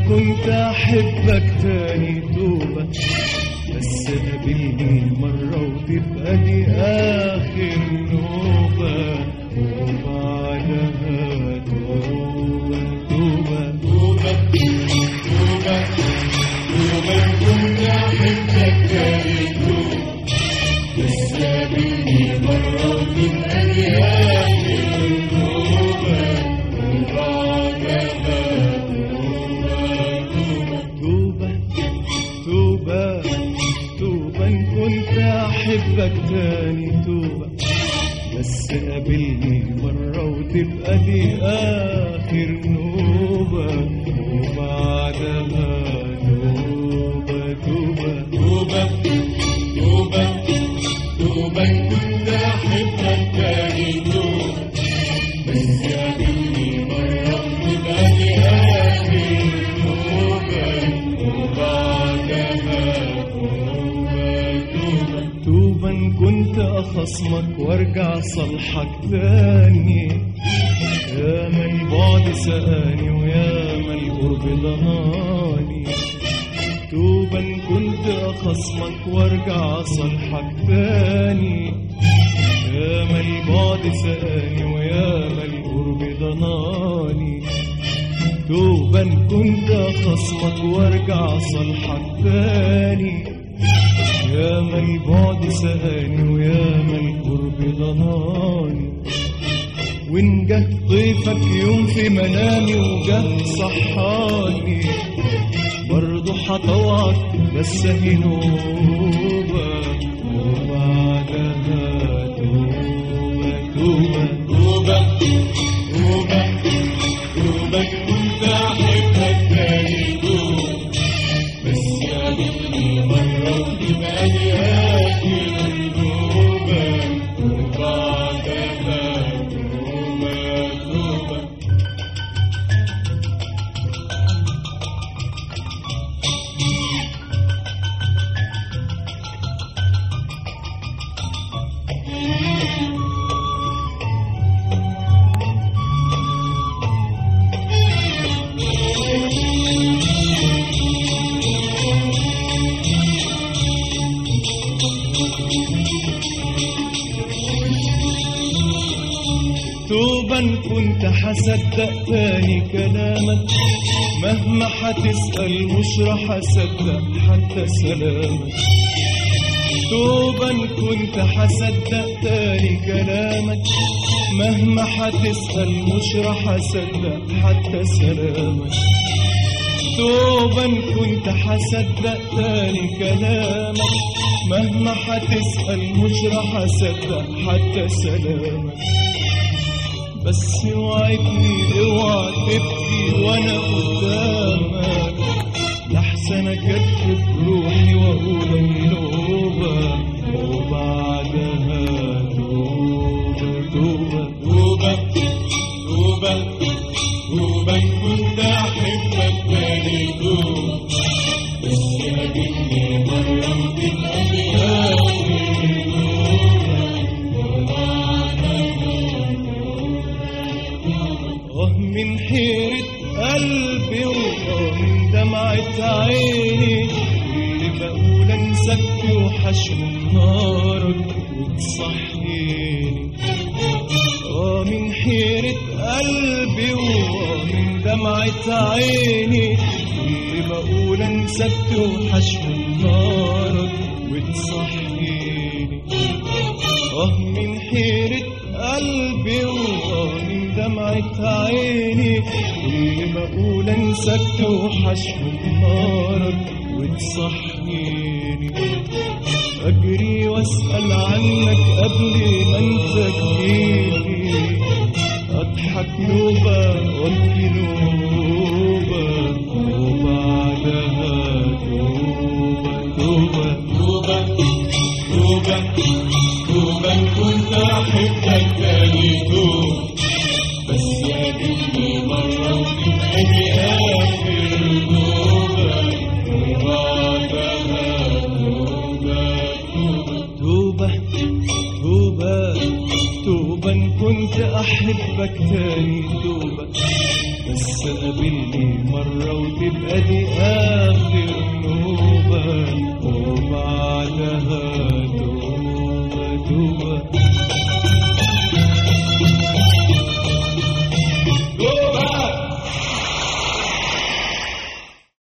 كنت أحبك تاني توبة بس قابلني مرة وتبقى دي آخر نوبة وبعدها توبة توبة توبة توبة توبة كنت أحبك تاني توبة بس قابلني مرة وتبقى دي آخر نوبة وبعدها توبة توبة توبة إن كنت أحبك تاني توبة بس قابلني مرة وتبقى دي آخر نوبة وبعدها توبة توبة توبة توبة توبة إن كنت أحبك تاني توبة بس قابلني مرة وتبقى دي آخر نوبة وبعدها توبة توبة توبة إن كنت أخصمك وارجع صالحك تاني يا ما البعد سقاني ويا ما القرب ضناني توبة إن كنت أخصمك وارجع صالحك تاني يا ما البعد سقاني ويا ما القرب ضناني توبة إن كنت أخصمك وارجع صالحك تاني يا ما البعد سقاني ويا ما القرب ضناني وإن جه ضيفك يوم في منامي وجه صحاني برضه هطوعك بس هي نوبة وبعدها توبة توبة توبة توبة توبة كنت أحبك تاني توبة بس يا بنتي مرة وتبقى لي آخر توبة وبعدها توبة توبة توبا كنت حصدق تاني كلامك مهما حتسأل مش راح أصدق حتى سلامك توبا كنت حصدق تاني كلامك مهما حتسأل مش راح أصدق حتى سلامك توبا كنت حصدق تاني كلامك مهما حتسأل مش راح أصدق حتى سلامك بس وعدني اوعى تبكي وانا قدامك لحسن اكتب روحي واقول النوبة وبعدها توبة توبة توبة توبة توبة كنت احبك تاني توبة بس يا بنتي مرة وتبقى لي آخر توبة آه من حيرة قلبي وآه من دمعة عيني اللي بقول انساك وحشم نارك وتصحيني آه من حيرة قلبي وآه من دمعة عيني اللي بقول انساك وحشم نارك وتصحيني آه من حيرة قلبي وآه من دمعة عيني كل ما أقول أنساك توحشهم نارك وتصحيني أجري وأسأل عنك قبل ما أنت تجيلي أضحك نوبة وأبكي نوبة وبعدها توبة توبة توبة توبة توبة إن كنت أحبك تاني توبة بس يا بنتي مرة وتبقى لي آخر توبة وبعدها توبة توبة توبة توبة إن كنت أحبك تاني توبة بس قابلني مرة وتبقى دي آخر نوبة